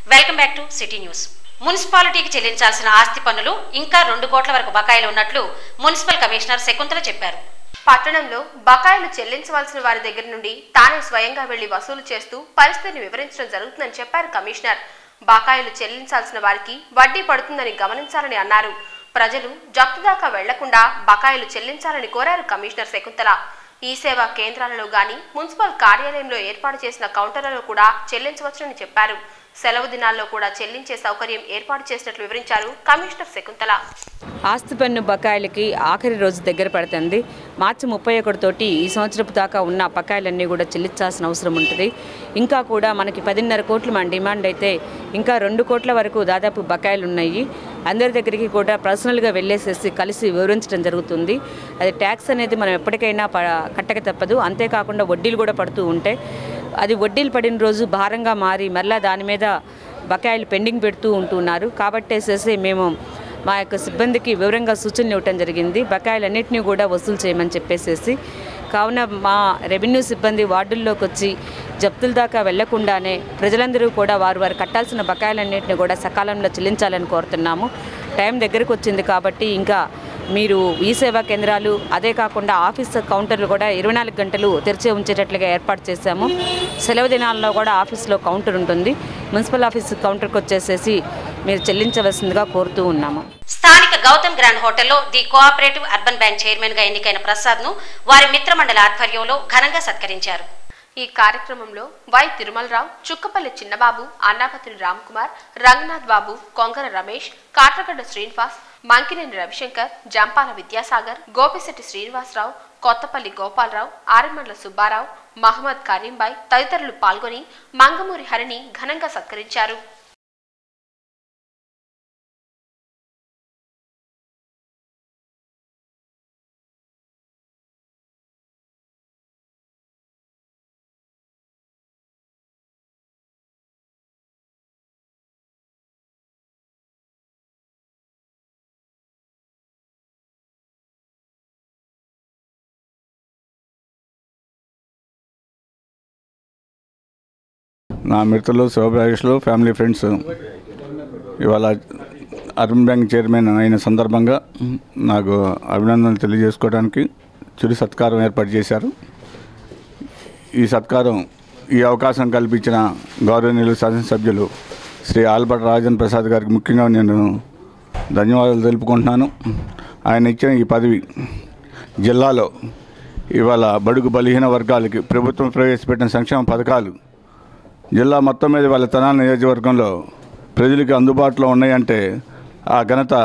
welcome back to city news మున్సిపాలిటీకి చెల్లించాల్సిన ఆస్తి పన్నులు ఇంకా రెండు కోట్ల వరకు బకాయిలు ఉన్నట్లు మున్సిపల్ కమిషనర్ శకుంతల చెప్పారు పట్టణంలో బకాయిలు చెల్లించవలసిన వారి దగ్గర నుండి తానే స్వయంగా వెళ్లి వసూలు చేస్తూ పరిస్థితిని వివరించడం జరుగుతుందని చెప్పారు కమిషనర్ బకాయిలు చెల్లించాల్సిన వారికి వడ్డీ పడుతుందని గమనించాలని అన్నారు ప్రజలు జప్తు దాకా వెళ్లకుండా బకాయిలు చెల్లించాలని కోరారు కమిషనర్ శకుంతల ఈ సేవా కేంద్రాలలో గాని మున్సిపల్ కార్యాలయంలో ఏర్పాటు చేసిన కౌంటర్లలో కూడా చెల్లించవచ్చునని చెప్పారు సెలవు దినాల్లో కూడా చెల్లించే సౌకర్యం ఏర్పాటు చేసినట్లు వివరించారు కమిషనర్ శకుంతల ఆస్తి పన్ను బకాయిలకి ఆఖరి రోజు దగ్గర పడుతుంది మార్చి ముప్పై ఒకటితోటి ఈ సంవత్సరపు దాకా ఉన్న బకాయిలన్నీ కూడా చెల్లించాల్సిన అవసరం ఉంటుంది ఇంకా కూడా మనకి పదిన్నర కోట్లు మన డిమాండ్ అయితే ఇంకా రెండు కోట్ల వరకు దాదాపు బకాయిలు ఉన్నాయి అందరి దగ్గరికి కూడా పర్సనల్గా వెళ్ళేసేసి కలిసి వివరించడం జరుగుతుంది అది ట్యాక్స్ అనేది మనం ఎప్పటికైనా ప కట్టక తప్పదు అంతేకాకుండా వడ్డీలు కూడా పడుతూ ఉంటాయి అది వడ్డీలు పడిన రోజు భారంగా మారి మళ్ళీ దాని మీద బకాయిలు పెండింగ్ పెడుతూ ఉంటున్నారు కాబట్టేసేసి మేము మా యొక్క సిబ్బందికి వివరంగా సూచనలు ఇవ్వటం జరిగింది బకాయిలన్నింటినీ కూడా వసూలు చేయమని చెప్పేసేసి కావున మా రెవెన్యూ సిబ్బంది వార్డుల్లోకి వచ్చి జప్తుల దాకా వెళ్లకుండానే ప్రజలందరూ కూడా వారు వారు కట్టాల్సిన బకాయిలన్నింటినీ కూడా సకాలంలో చెల్లించాలని కోరుతున్నాము టైం దగ్గరకు వచ్చింది కాబట్టి ఇంకా మీరు ఈ సేవా కేంద్రాలు అదే కాకుండా ఆఫీస్ కౌంటర్లు కూడా ఇరవై నాలుగు గంటలు తెరిచే ఉంచేటట్లుగా ఏర్పాటు చేశాము సెలవు దినాల్లో కూడా ఆఫీస్లో కౌంటర్ ఉంటుంది మున్సిపల్ ఆఫీస్ కౌంటర్కి వచ్చేసేసి మీరు చెల్లించవలసిందిగా కోరుతూ ఉన్నాము స్థానిక గౌతమ్ గ్రాండ్ హోటల్లో the cooperative urban bank chairman గా ఎన్నికైన ప్రసాద్ ను వారి మిత్రమండలి ఆధ్వర్యంలో ఘనంగా సత్కరించారు ఈ కార్యక్రమంలో వై తిరుమలరావు చుక్కపల్లి చిన్నబాబు అన్నాపత్రి రామ్కుమార్ రంగనాథ్ బాబు కొంగర రమేష్ కాట్రగడ్డ శ్రీనివాస్ మంకినేని రవిశంకర్ జంపాల విద్యాసాగర్ గోపిశెట్టి శ్రీనివాసరావు కొత్తపల్లి గోపాలరావు ఆరిమండ్ల సుబ్బారావు మహమ్మద్ కరీంబాయ్ తదితరులు పాల్గొని మంగమూరి హరిని ఘనంగా సత్కరించారు నా మిత్రులు శివప్రకాష్లు ఫ్యామిలీ ఫ్రెండ్స్ ఇవాళ అర్బన్ బ్యాంక్ చైర్మన్ అయిన సందర్భంగా నాకు అభినందనలు తెలియజేసుకోవడానికి చిరు సత్కారం ఏర్పాటు చేశారు ఈ సత్కారం ఈ అవకాశం కల్పించిన గౌరవనీయులు శాసనసభ్యులు శ్రీ ఆల్బర్ట్ రాజన్ ప్రసాద్ గారికి ముఖ్యంగా నేను ధన్యవాదాలు తెలుపుకుంటున్నాను ఆయన ఇచ్చిన ఈ పదవి జిల్లాలో ఇవాళ బడుగు బలహీన వర్గాలకి ప్రభుత్వం ప్రవేశపెట్టిన సంక్షేమ పథకాలు జిల్లా మొత్తం మీద వాళ్ళ తెనాలి నియోజకవర్గంలో ప్రజలకి అందుబాటులో ఉన్నాయంటే ఆ ఘనత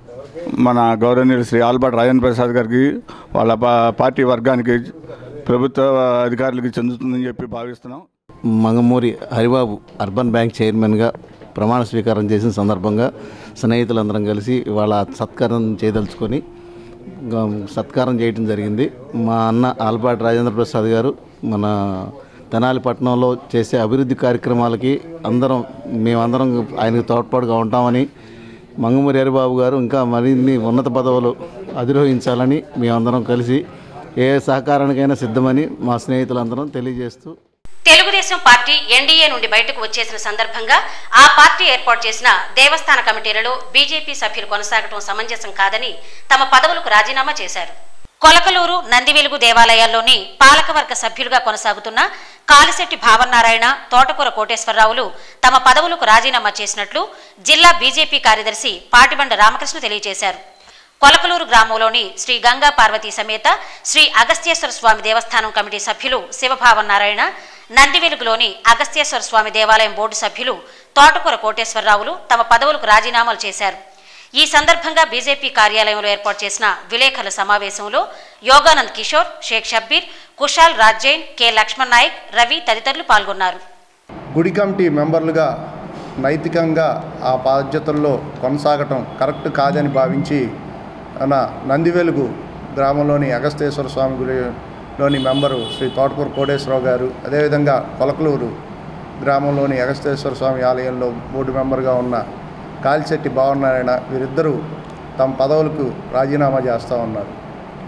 మన గౌరవనీయులు శ్రీ ఆల్బర్ట్ రాజన్ ప్రసాద్ గారికి వాళ్ళ పా- పార్టీ వర్గానికి ప్రభుత్వ అధికారులకి చెందుతుందని చెప్పి భావిస్తున్నాం మంగమూరి హరిబాబు అర్బన్ బ్యాంక్ చైర్మన్గా ప్రమాణ స్వీకారం చేసిన సందర్భంగా స్నేహితులందరం కలిసి వాళ్ళ సత్కారం చేయదలుచుకొని గ- సత్కారం చేయడం జరిగింది మా అన్న ఆల్బర్ట్ రాజేంద్ర ప్రసాద్ గారు మన తెనాలి పట్టణంలో చేసే అభివృద్ధి కార్యక్రమాలకి అందరం మేమందరం ఆయనకు తోడ్పాటుగా ఉంటామని మంగమూరి హరిబాబు గారు ఇంకా మరిన్ని ఉన్నత పదవులు అధిరోహించాలని మేమందరం కలిసి ఏ సహకారానికైనా సిద్ధమని మా స్నేహితులందరం తెలియజేస్తూ తెలుగుదేశం పార్టీ ఎన్డీఏ నుండి బయటకు వచ్చేసిన సందర్భంగా ఆ పార్టీ ఏర్పాటు చేసిన దేవస్థాన కమిటీలలో బీజేపీ సభ్యులు కొనసాగటం సమంజసం కాదని తమ పదవులకు రాజీనామా చేశారు కొలకలూరు నందివెలుగు దేవాలయాల్లోని పాలకవర్గ సభ్యులుగా కొనసాగుతున్న కాలిశెట్టి భావనారాయణ తోటకూర కోటేశ్వరరావులు తమ పదవులకు రాజీనామా చేసినట్లు జిల్లా బీజేపీ కార్యదర్శి పాటిబండ రామకృష్ణ తెలియజేశారు కొలకలూరు గ్రామంలోని శ్రీ గంగా పార్వతీ సమేత శ్రీ అగస్త్యేశ్వర స్వామి దేవస్థానం కమిటీ సభ్యులు శివభావ నారాయణ నందివెలుగులోని అగస్త్యేశ్వర స్వామి దేవాలయం బోర్డు సభ్యులు తోటకూర కోటేశ్వరరావులు తమ పదవులకు రాజీనామాలు చేశారు ఈ సందర్భంగా బీజేపీ కార్యాలయంలో ఏర్పాటు చేసిన విలేకరుల సమావేశంలో యోగానంద్ కిషోర్ షేక్ షబ్బీర్ కుషాల్ రాజ్జైన్ కె లక్ష్మణ్ నాయక్ రవి తదితరులు పాల్గొన్నారు గుడి కమిటీ మెంబర్లుగా నైతికంగా ఆ బాధ్యతల్లో కొనసాగటం కరెక్ట్ కాదని భావించి మన నందివెలుగు గ్రామంలోని అగస్తేశ్వర స్వామి గుడిలోని మెంబరు శ్రీ తోటకూర కోటేశ్వరరావు గారు అదేవిధంగా కొలకలూరు గ్రామంలోని అగస్తేశ్వర స్వామి ఆలయంలో బోర్డు మెంబర్గా ఉన్న కాలిశెట్టి భావనారాయణ వీరిద్దరూ తమ పదవులకు రాజీనామా చేస్తూ ఉన్నారు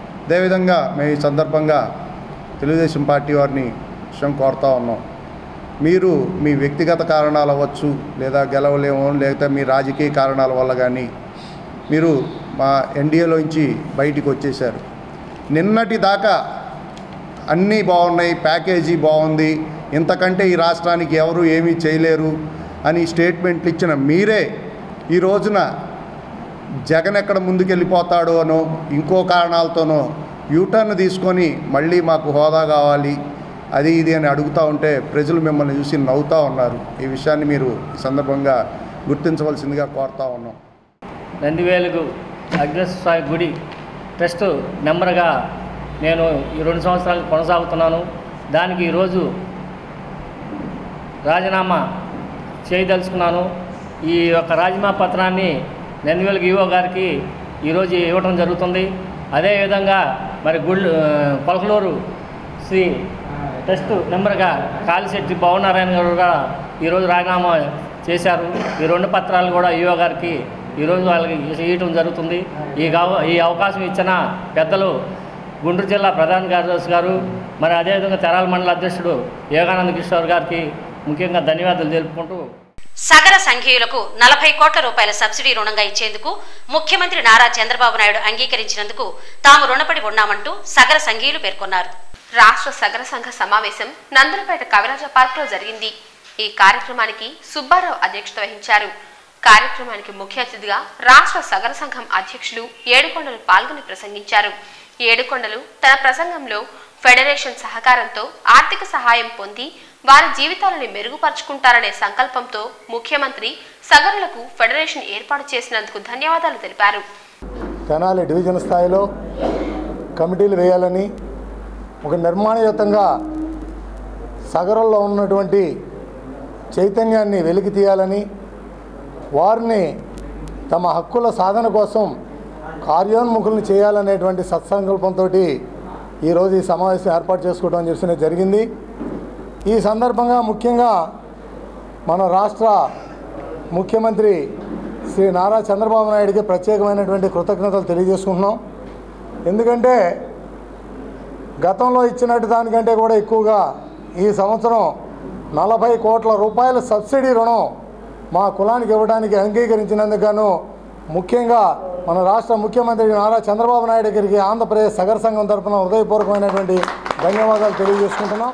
అదేవిధంగా మేము ఈ సందర్భంగా తెలుగుదేశం పార్టీ వారిని విషయం కోరుతా ఉన్నాం మీరు మీ వ్యక్తిగత కారణాలు అవ్వచ్చు లేదా గెలవలేమో లేదా మీ రాజకీయ కారణాల వల్ల కానీ మీరు మా ఎన్డీఏలోంచి బయటికి వచ్చేశారు నిన్నటి దాకా అన్నీ బాగున్నాయి ప్యాకేజీ బాగుంది ఇంతకంటే ఈ రాష్ట్రానికి ఎవరు ఏమీ చేయలేరు అని స్టేట్మెంట్లు ఇచ్చిన మీరే ఈ రోజున జగన్ ఎక్కడ ముందుకెళ్ళిపోతాడో అనో ఇంకో కారణాలతోనో యూటర్న్ తీసుకొని మళ్ళీ మాకు హోదా కావాలి అది ఇది అని అడుగుతూ ఉంటే ప్రజలు మిమ్మల్ని చూసి నవ్వుతూ ఉన్నారు ఈ విషయాన్ని మీరు ఈ సందర్భంగా గుర్తించవలసిందిగా కోరుతా ఉన్నాం నందివేలుగు అగ్నేశ్వర స్వామి గుడి ట్రస్ట్ మెంబర్గా నేను ఈ రెండు సంవత్సరాలు కొనసాగుతున్నాను దానికి ఈరోజు రాజీనామా చేయదలుచుకున్నాను ఈ యొక్క రాజీనామా పత్రాన్ని నందివేలుగు ఈవో గారికి ఈరోజు ఇవ్వటం జరుగుతుంది అదేవిధంగా మరి గుళ్ళు కొలకలూరు శ్రీ ట్రస్ట్ మెంబర్గా కాలిశెట్టి భవనారాయణ గారు కూడా ఈరోజు రాజీనామా చేశారు ఈ రెండు పత్రాలు కూడా ఈవో గారికి ఈరోజు వాళ్ళకి ఇవ్వటం జరుగుతుంది ఈ గవ ఈ అవకాశం ఇచ్చిన పెద్దలు గుంటూరు జిల్లా ప్రధాన కార్యదర్శి గారు మరి అదేవిధంగా తెరాల మండల అధ్యక్షుడు యోగానంద కిషోర్ గారికి ముఖ్యంగా ధన్యవాదాలు తెలుపుకుంటూ సగర సంఘీయులకు నలభై కోట్ల రూపాయల సబ్సిడీ రుణంగా ఇచ్చేందుకు ముఖ్యమంత్రి నారా చంద్రబాబు నాయుడు అంగీకరించినందుకు తాము రుణపడి ఉన్నామంటూ సగర సంఘీయులు పేర్కొన్నారు రాష్ట్ర సగర సంఘ సమావేశం నందులపేట కవిరాజ పార్క్ లో జరిగింది ఈ కార్యక్రమానికి సుబ్బారావు అధ్యక్షత వహించారు కార్యక్రమానికి ముఖ్య అతిథిగా రాష్ట్ర సగర సంఘం అధ్యక్షులు ఏడుకొండలు పాల్గొని ప్రసంగించారు ఏడుకొండలు తన ప్రసంగంలో ఫెడరేషన్ సహకారంతో ఆర్థిక సహాయం పొంది వారి జీవితాలను మెరుగుపరుచుకుంటారనే సంకల్పంతో ముఖ్యమంత్రి సగరులకు ఫెడరేషన్ ఏర్పాటు చేసినందుకు ధన్యవాదాలు తెలిపారు తెనాలి డివిజన్ స్థాయిలో కమిటీలు వేయాలని ఒక నిర్మాణయుతంగా సగరంలో ఉన్నటువంటి చైతన్యాన్ని వెలికి తీయాలని వారిని తమ హక్కుల సాధన కోసం కార్యోన్ముఖులను చేయాలనేటువంటి సత్సంకల్పంతో ఈరోజు ఈ సమావేశం ఏర్పాటు చేసుకోవడం చేసిన జరిగింది ఈ సందర్భంగా ముఖ్యంగా మన రాష్ట్ర ముఖ్యమంత్రి శ్రీ నారా చంద్రబాబు నాయుడికి ప్రత్యేకమైనటువంటి కృతజ్ఞతలు తెలియజేసుకుంటున్నాం ఎందుకంటే గతంలో ఇచ్చినట్టు దానికంటే కూడా ఎక్కువగా ఈ సంవత్సరం నలభై కోట్ల రూపాయల సబ్సిడీ రుణం మా కులానికి ఇవ్వడానికి అంగీకరించినందుకు గాను ముఖ్యంగా మన రాష్ట్ర ముఖ్యమంత్రి నారా చంద్రబాబు నాయుడు గారికి ఆంధ్రప్రదేశ్ సగర సంఘం తరఫున హృదయపూర్వకమైనటువంటి ధన్యవాదాలు తెలియజేసుకుంటున్నాం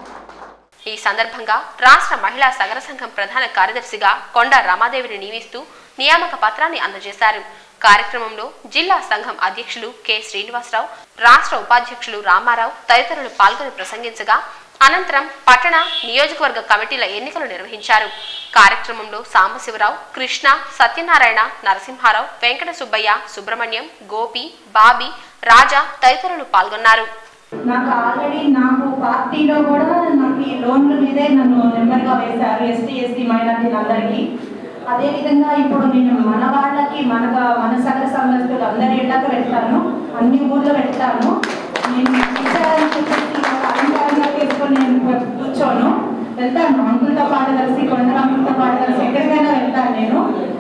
ఈ సందర్భంగా రాష్ట్ర మహిళా సగర సంఘం ప్రధాన కార్యదర్శిగా కొండ రమాదేవిని నియమిస్తూ నియామక పత్రాన్ని అందజేశారు కార్యక్రమంలో జిల్లా సంఘం అధ్యక్షులు కె శ్రీనివాసరావు రాష్ట్ర ఉపాధ్యక్షులు రామారావు తదితరులు పాల్గొని ప్రసంగించగా అనంతరం పట్టణ నియోజకవర్గ కమిటీల ఎన్నికలు నిర్వహించారు కార్యక్రమంలో సాంబశివరావు కృష్ణ సత్యనారాయణ నరసింహారావు వెంకట సుబ్బయ్య సుబ్రహ్మణ్యం గోపి బాబీ రాజా తదితరులు పాల్గొన్నారు నాకు ఆల్రెడీ నాకు పార్టీలో కూడా నాకు ఈ లోన్ల మీదే నన్ను నెంబర్గా వేశారు ఎస్టీ ఎస్టీ మైనార్టీలు అందరికీ అదేవిధంగా ఇప్పుడు నేను మన వాళ్ళకి మన మన సగల సంఘస్థులు అందరి ఇళ్ళకి వెళ్తాను అన్ని ఊర్లో వెళ్తాను నేను ఇచ్చారని చెప్పేసి ఒక అలంకారంగా తీసుకొని నేను కూర్చోను వెళ్తాను అంకులతో పాటు కలిసి కొండల అంకులతో పాటు కలిసి ఎక్కడికైనా వెళ్తాను నేను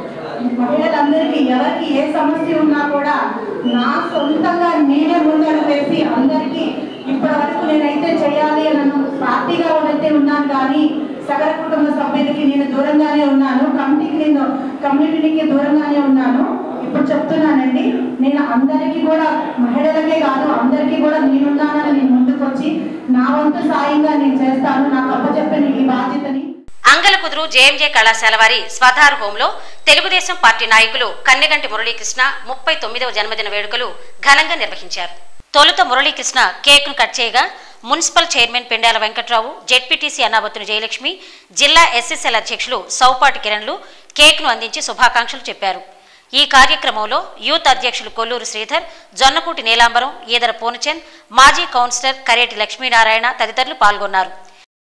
మహిళలందరికీ ఎవరికి ఏ సమస్య ఉన్నా కూడా నా సొంతంగా నేనే ముందడుగు వేసి అందరికీ ఇప్పటి వరకు నేనైతే చేయాలి అని పార్టీగా అయితే ఉన్నాను కానీ సగర కుటుంబ సభ్యులకి నేను దూరంగానే ఉన్నాను కమిటీకి నేను కమ్యూనిటీకి దూరంగానే ఉన్నాను ఇప్పుడు చెప్తున్నానండి నేను అందరికీ కూడా మహిళలకే కాదు అందరికీ కూడా నేనున్నానని నేను ముందుకు వచ్చి నా వంతు సాయంగా నేను చేస్తాను నాకు అప్పచెప్పిన ఈ బాధ్యతని అంగలకుదురు జేఎంజే కళాశాల వారి స్వధార్ హోంలో తెలుగుదేశం పార్టీ నాయకులు కన్నెగంటి మురళీకృష్ణ ముప్పై తొమ్మిదవ జన్మదిన వేడుకలు ఘనంగా నిర్వహించారు తొలుత మురళీకృష్ణ కేక్ను కట్ చేయగా municipal chairman Pendala Venkatrao ZPTC Annabathuni Jayalakshmi జిల్లా ఎస్ఎస్ఎల్ అధ్యక్షులు సౌపాటి కిరణ్లు కేక్ను అందించి శుభాకాంక్షలు చెప్పారు ఈ కార్యక్రమంలో యూత్ అధ్యక్షులు కొల్లూరు శ్రీధర్ జొన్నకూటి నీలాంబరం ఈదర పూర్ణచంద్ మాజీ కౌన్సిలర్ కరేటి లక్ష్మీనారాయణ తదితరులు పాల్గొన్నారు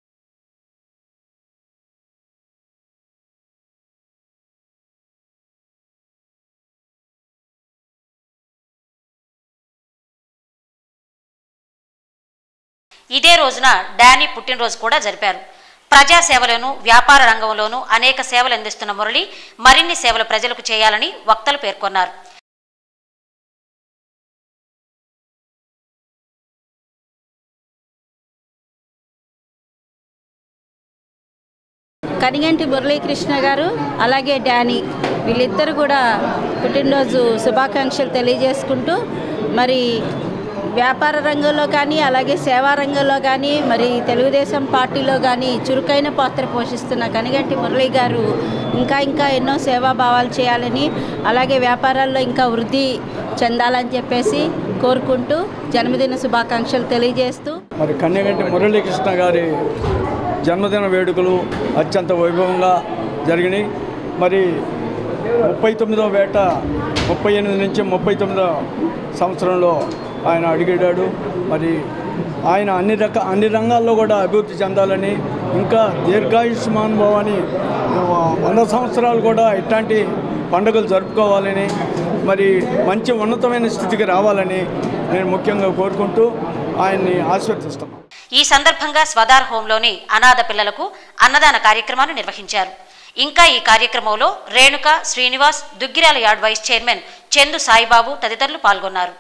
ఇదే రోజున డానీ పుట్టినరోజు కూడా జరిపారు ప్రజాసేవలోనూ వ్యాపార రంగంలోనూ అనేక సేవలు అందిస్తున్న మురళి మరిన్ని సేవలు ప్రజలకు చేయాలని వక్తలు పేర్కొన్నారు కనిగంటి మురళీకృష్ణ గారు అలాగే డానీ వీళ్ళిద్దరు కూడా పుట్టినరోజు శుభాకాంక్షలు తెలియజేసుకుంటూ మరి వ్యాపార రంగంలో కానీ అలాగే సేవా రంగంలో కానీ మరి తెలుగుదేశం పార్టీలో కానీ చురుకైన పాత్ర పోషిస్తున్న కనిగంటి మురళి గారు ఇంకా ఇంకా ఎన్నో సేవాభావాలు చేయాలని అలాగే వ్యాపారాల్లో ఇంకా వృద్ధి చెందాలని చెప్పేసి కోరుకుంటూ జన్మదిన శుభాకాంక్షలు తెలియజేస్తూ మరి కన్యగంటి మురళీకృష్ణ గారి జన్మదిన వేడుకలు అత్యంత వైభవంగా జరిగినాయి మరి ముప్పై తొమ్మిదో వేట ముప్పై ఎనిమిది నుంచి ముప్పై తొమ్మిదో సంవత్సరంలో ఆయన అడిగాడు మరి ఆయన అన్ని రక అన్ని రంగాల్లో కూడా అభివృద్ధి చెందాలని ఇంకా దీర్ఘాయుష్మాన్ భవాని వంద సంవత్సరాలు కూడా ఇట్లాంటి పండుగలు జరుపుకోవాలని మరి మంచి ఉన్నతమైన స్థితికి రావాలని నేను ముఖ్యంగా కోరుకుంటూ ఆయన్ని ఆశీర్వదిస్తున్నాను ఈ సందర్భంగా స్వదార్ హోంలోని అనాథ పిల్లలకు అన్నదాన కార్యక్రమాన్ని నిర్వహించారు ఇంకా ఈ కార్యక్రమంలో Renuka Srinivas Duggirala yard vice chairman Chandu Saibaba తదితరులు పాల్గొన్నారు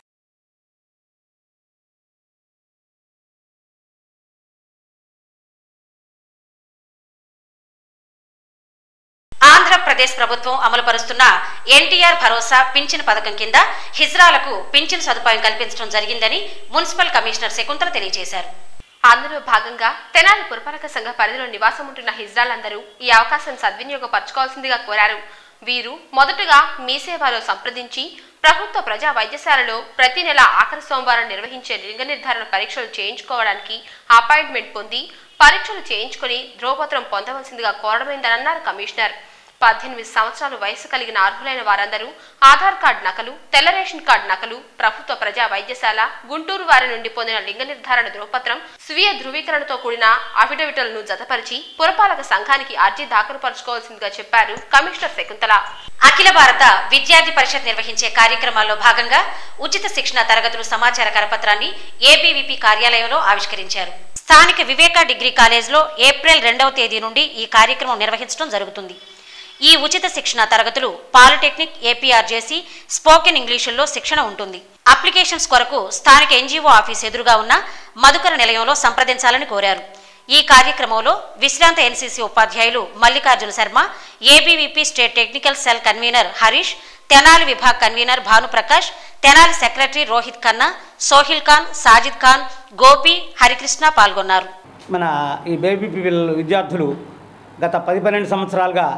ఆంధ్రప్రదేశ్ ప్రభుత్వం అమలు పరుస్తున్న ఎన్టీఆర్ భరోసా పింఛన్ పథకం కింద హిజ్రాలకు పింఛన్ సదుపాయం కల్పించడం జరిగిందని మున్సిపల్ కమిషనర్ శకుంతల తెలియజేశారు అందులో భాగంగా తెనాలి పురపాలక సంఘ పరిధిలో నివాసం ఉంటున్న హిజ్రాలందరూ ఈ అవకాశం సద్వినియోగపరచుకోవాల్సిందిగా కోరారు వీరు మొదటగా మీ సేవలో సంప్రదించి ప్రభుత్వ ప్రజా వైద్యశాలలో ప్రతి నెల ఆఖరి సోమవారం నిర్వహించే లింగ నిర్ధారణ పరీక్షలు చేయించుకోవడానికి అపాయింట్మెంట్ పొంది పరీక్షలు చేయించుకొని ధ్రువపత్రం పొందవలసిందిగా కోరడమైందని అన్నారు కమిషనర్ పద్దెనిమిది సంవత్సరాల వయసు కలిగిన అర్హులైన వారందరూ ఆధార్ కార్డు నకలు తెల్ల రేషన్ కార్డు నకలు ప్రభుత్వ ప్రజా వైద్యశాల గుంటూరు వారి నుండి పొందిన లింగ నిర్ధారణ ధృవపత్రం స్వీయ ధృవీకరణతో కూడిన అఫిడవిటలను జతపరిచి పురపాలక సంఘానికి అర్జీ దాఖలుపరచుకోవాల్సిందిగా చెప్పారు కమిషనర్ శకుంతల అఖిల భారత విద్యార్థి పరిషత్ నిర్వహించే కార్యక్రమాల్లో భాగంగా ఉచిత శిక్షణ తరగతులు సమాచార కరపత్రాన్ని ఏబీవీపీ కార్యాలయంలో ఆవిష్కరించారు స్థానిక వివేకా డిగ్రీ కాలేజ్లో ఏప్రిల్ రెండవ తేదీ నుండి ఈ కార్యక్రమం నిర్వహించడం జరుగుతుంది ఈ ఉచిత శిక్షణ తరగతులు పాలిటెక్నిక్ ఏపీఆర్జేసీ స్పోకెన్ ఇంగ్లీషుల్లో శిక్షణ ఉంటుంది అప్లికేషన్స్ కొరకు స్థానిక ఎన్జీఓ ఆఫీస్ ఎదురుగా ఉన్న మధుకర నిలయంలో సంప్రదించాలని కోరారు ఈ కార్యక్రమంలో విశ్రాంత ఎన్సీసీ ఉపాధ్యాయులు Mallikarjuna Sharma ABVP state technical cell convener Harish Tenali విభాగ్ కన్వీనర్ భానుప్రకాష్ తెనాలి సెక్రటరీ రోహిత్ ఖన్నా సోహిల్ ఖాన్ సాజిద్ ఖాన్ గోపి హరికృష్ణ పాల్గొన్నారు మన ఈ బేబీ పిల్లలు విద్యార్థులు గత పది పన్నెండు సంవత్సరాలుగా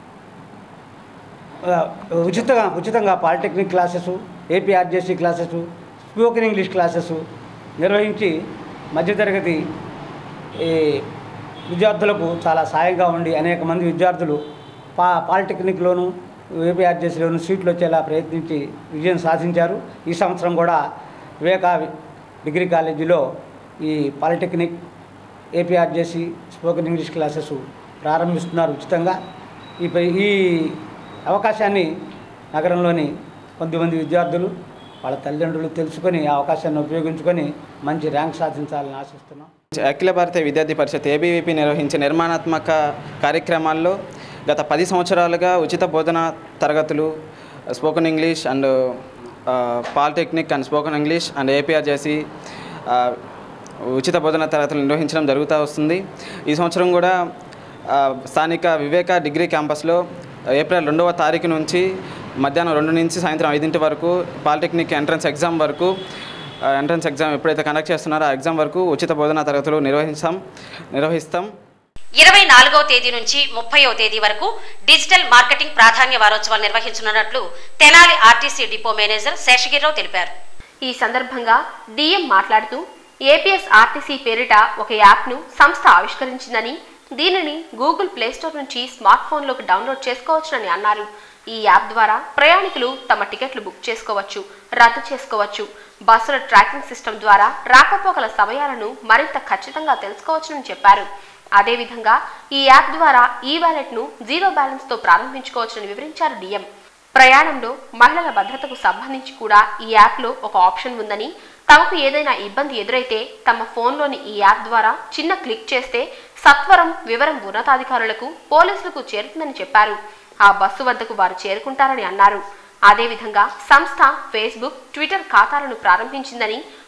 ఆ, ఉచితంగా ఉచితంగా polytechnic classes APRJC classes spoken English classes నిర్వహించి మధ్యతరగతి ఈ విద్యార్థులకు చాలా సాయంగా ఉండి అనేక మంది విద్యార్థులు పా పాలిటెక్నిక్లోను ఏపీఆర్జేసీలోను సీట్లు వచ్చేలా ప్రయత్నించి విజయం సాధించారు ఈ సంవత్సరం కూడా వివేకా డిగ్రీ కాలేజీలో ఈ polytechnic APRJC spoken English classes ప్రారంభిస్తున్నారు ఉచితంగా ఈ పై- ఈ అవకాశాన్ని నగరంలోని కొద్దిమంది విద్యార్థులు వాళ్ళ తల్లిదండ్రులు తెలుసుకొని ఆ అవకాశాన్ని ఉపయోగించుకొని మంచి ర్యాంక్ సాధించాలని ఆశిస్తున్నాం అఖిల భారతీయ విద్యార్థి పరిషత్ ఏబీవీపీ నిర్వహించే నిర్మాణాత్మక కార్యక్రమాల్లో గత పది సంవత్సరాలుగా ఉచిత బోధన తరగతులు spoken English and polytechnic and spoken English and APRJC ఉచిత బోధన తరగతులు నిర్వహించడం జరుగుతూ వస్తుంది ఈ సంవత్సరం కూడా ఆ, స్థానిక వివేక డిగ్రీ క్యాంపస్లో ఏప్రిల్ రెండవ తారీఖు నుంచి మధ్యాహ్నం రెండు నుంచి సాయంత్రం ఐదింటి వరకు పాలిటెక్నిక్ ఎంట్రన్స్ ఎగ్జామ్ వరకు ఆ, ఎంట్రన్స్ ఎగ్జామ్ ఎప్పుడైతే కండక్ట్ చేస్తున్నారో ఆ ఎగ్జామ్ వరకు ఉచిత బోధనా తరగతులు నిర్వహిస్తాం నిర్వహిస్తాం ఇరవై నాలుగవ తేదీ నుంచి ముప్పైవ తేదీ వరకు డిజిటల్ మార్కెటింగ్ ప్రాధాన్య వారోత్సవాలు నిర్వహించనున్నట్లు Tenali RTC depot manager Seshagirirao తెలిపారు ఈ సందర్భంగా డిఎం మాట్లాడుతూ ఏపీఎస్ ఆర్టీసీ పేరిట ఒక యాప్ను సంస్థ ఆవిష్కరించిందని దీనిని గూగుల్ ప్లేస్టోర్ నుంచి స్మార్ట్ ఫోన్లోకి డౌన్లోడ్ చేసుకోవచ్చునని అన్నారు ఈ యాప్ ద్వారా ప్రయాణికులు తమ టికెట్లు బుక్ చేసుకోవచ్చు రద్దు చేసుకోవచ్చు బస్సుల ట్రాకింగ్ సిస్టమ్ ద్వారా రాకపోకల సమయాలను మరింత ఖచ్చితంగా తెలుసుకోవచ్చునని చెప్పారు అదేవిధంగా ఈ యాప్ ద్వారా ఈ వ్యాలెట్ను జీరో బ్యాలెన్స్తో ప్రారంభించుకోవచ్చని వివరించారు డిఎం ప్రయాణంలో మహిళల భద్రతకు సంబంధించి కూడా ఈ యాప్లో ఒక ఆప్షన్ ఉందని తమకు ఏదైనా ఇబ్బంది ఎదురైతే తమ ఫోన్లోని ఈ యాప్ ద్వారా చిన్న క్లిక్ చేస్తే సత్వరం వివరం ఉన్నతాధికారులకు పోలీసులకు చేరుతుందని చెప్పారు ఆ బస్సు వద్దకు వారు చేరుకుంటారని అన్నారు అదేవిధంగా సంస్థ ఫేస్బుక్ ట్విట్టర్ ఖాతాలను ప్రారంభించిందని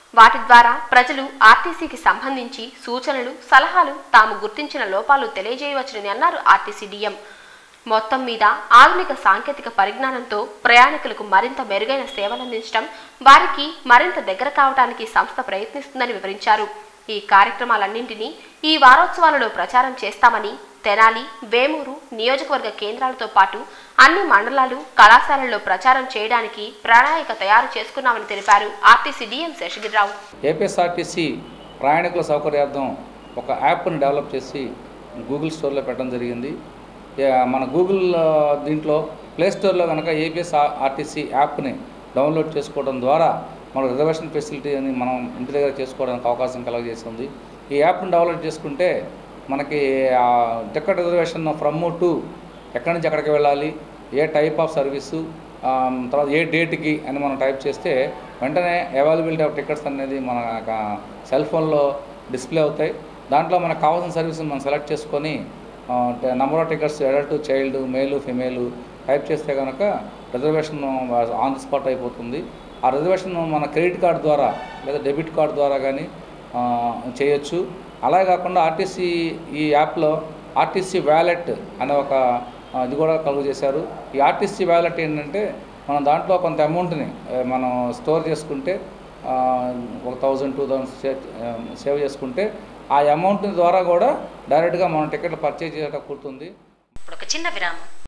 వాటి ద్వారా ప్రజలు ఆర్టీసీకి సంబంధించి సూచనలు సలహాలు తాము గుర్తించిన లోపాలు తెలియజేయవచ్చునని అన్నారు ఆర్టీసీ డిఎం మొత్తం మీద ఆధునిక సాంకేతిక పరిజ్ఞానంతో ప్రయాణికులకు మరింత మెరుగైన సేవలందించడం వారికి మరింత దగ్గర కావడానికి సంస్థ ప్రయత్నిస్తుందని వివరించారు ఈ కార్యక్రమాలన్నింటినీ ఈ వారోత్సవాలలో ప్రచారం చేస్తామని తెనాలి వేమూరు నియోజకవర్గ కేంద్రాలతో పాటు అన్ని మండలాలు కళాశాలల్లో ప్రచారం చేయడానికి ప్రణాళిక తయారు చేసుకున్నామని తెలిపారు ఆర్టీసీ డిఎం శేషగిరిరావు ఏపీఎస్ఆర్టీసీ ప్రయాణికుల సౌకర్యార్థం ఒక యాప్ని డెవలప్ చేసి గూగుల్ స్టోర్లో పెట్టడం జరిగింది యా- మన గూగుల్ ఆ, దీంట్లో ప్లే స్టోర్లో కనుక ఏపీఎస్ ఆర్టీసీ యాప్ని డౌన్లోడ్ చేసుకోవడం ద్వారా మన రిజర్వేషన్ ఫెసిలిటీ అని మనం ఇంటి దగ్గర చేసుకోవడానికి అవకాశం కలగజేస్తుంది ఈ యాప్ని డౌన్లోడ్ చేసుకుంటే మనకి ఆ టికెట్ రిజర్వేషన్ ఫ్రమ్ టు ఎక్కడి నుంచి ఎక్కడికి వెళ్ళాలి ఏ టైప్ ఆఫ్ సర్వీసు ఆ, తర్వాత ఏ డేట్కి అని మనం టైప్ చేస్తే వెంటనే అవైలబిలిటీ ఆఫ్ టికెట్స్ అనేది మన సెల్ ఫోన్లో డిస్ప్లే అవుతాయి దాంట్లో మనకు కావాల్సిన సర్వీస్ మనం సెలెక్ట్ చేసుకొని number of tickets adult child male female type చేస్తే కనుక రిజర్వేషన్ ఆన్ ది స్పాట్ అయిపోతుంది ఆ రిజర్వేషన్ మన క్రెడిట్ కార్డు ద్వారా లేదా డెబిట్ కార్డు ద్వారా కానీ ఆ, చేయొచ్చు అలాగే కాకుండా ఆర్టీసీ ఈ యాప్లో ఆర్టీసీ వ్యాలెట్ అనే ఒక ఆ, ఇది కూడా కలుగు చేశారు ఈ ఆర్టీసీ వ్యాలెట్ ఏంటంటే మనం దాంట్లో కొంత అమౌంట్ని ఆ, మనం స్టోర్ చేసుకుంటే ఆ, ఒక థౌజండ్ టూ థౌజండ్ సేవ్ చేసుకుంటే ఆ అమౌంట్ ద్వారా కూడా డైరెక్ట్గా మనం టికెట్లు పర్చేజ్ చేయడం కుడుతుంది ఇప్పుడు ఒక చిన్న విరామం